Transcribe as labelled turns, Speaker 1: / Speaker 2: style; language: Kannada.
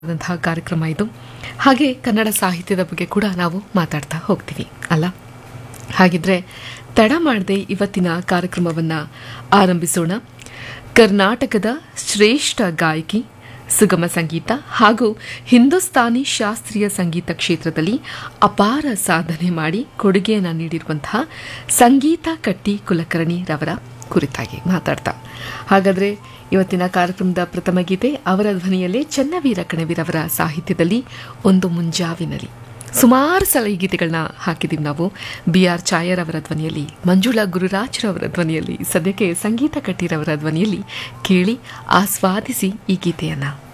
Speaker 1: ದಂತಹ ಕಾರ್ಯಕ್ರಮ ಇದು ಹಾಗೆ ಕನ್ನಡ ಸಾಹಿತ್ಯದ ಬಗ್ಗೆ ಕೂಡ ನಾವು ಮಾತಾಡ್ತಾ ಹೋಗ್ತೀವಿ ಅಲ್ಲ ಹಾಗಿದ್ರೆ ತಡ ಮಾಡದೆ ಇವತ್ತಿನ ಕಾರ್ಯಕ್ರಮವನ್ನು ಆರಂಭಿಸೋಣ ಕರ್ನಾಟಕದ ಶ್ರೇಷ್ಠ ಗಾಯಕಿ ಸುಗಮ ಸಂಗೀತ ಹಾಗೂ ಹಿಂದೂಸ್ತಾನಿ ಶಾಸ್ತ್ರೀಯ ಸಂಗೀತ ಕ್ಷೇತ್ರದಲ್ಲಿ ಅಪಾರ ಸಾಧನೆ ಮಾಡಿ ಕೊಡುಗೆಯನ್ನು ನೀಡಿರುವಂತಹ ಸಂಗೀತ ಕಟ್ಟಿ ಕುಲಕರ್ಣಿ ರವರ ಕುರಿತಾಗಿ ಮಾತಾಡ್ತಾ ಹಾಗಾದರೆ ಇವತ್ತಿನ ಕಾರ್ಯಕ್ರಮದ ಪ್ರಥಮ ಗೀತೆ ಅವರ ಧ್ವನಿಯಲ್ಲೇ ಚನ್ನವೀರ ಕಣವೀರವರ ಸಾಹಿತ್ಯದಲ್ಲಿ ಒಂದು ಮುಂಜಾವಿನಲ್ಲಿ ಸುಮಾರು ಸಲ ಈ ಗೀತೆಗಳನ್ನ ಹಾಕಿದ್ದೀವಿ ನಾವು ಬಿ ಆರ್ ಛಾಯರ್ ಅವರ ಧ್ವನಿಯಲ್ಲಿ ಮಂಜುಳಾ ಗುರುರಾಜ್ರವರ ಧ್ವನಿಯಲ್ಲಿ ಸದ್ಯಕ್ಕೆ ಸಂಗೀತ ಕಟ್ಟಿರವರ ಧ್ವನಿಯಲ್ಲಿ ಕೇಳಿ ಆಸ್ವಾದಿಸಿ ಈ ಗೀತೆಯನ್ನು